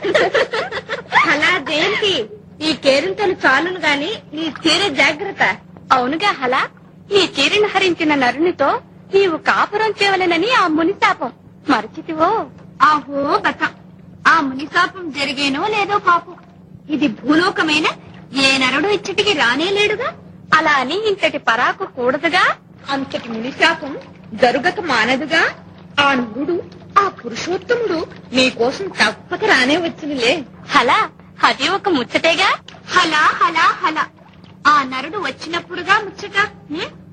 అలా దేనికి ఈ కేరింతలు చాలును గాని నీ తీరే జాగ్రత్త అవునుగా హలా ఈ చీరను హరించిన నరునితో నీవు కాపురం చేయవలెనని ఆ ముని శాపం మరచితివో ఆహో కథ ఆ మునిశాపం జరిగేనో లేదో పాపం ఇది భూలోకమైన ఏ నరుడు ఇచ్చటికి రానే లేడుగా అలా అని ఇంతటి పరాకు కూడదుగా అంతటి మునిశాపం జరుగక మానదుగా ఆ నరుడు ఆ పురుషోత్తముడు నీకోసం తప్పక రానే వచ్చినలే హలా అది ఒక ముచ్చటేగా హలా హలా హలా ఆ నరుడు వచ్చినప్పుడుగా ముచ్చట హ్మ్?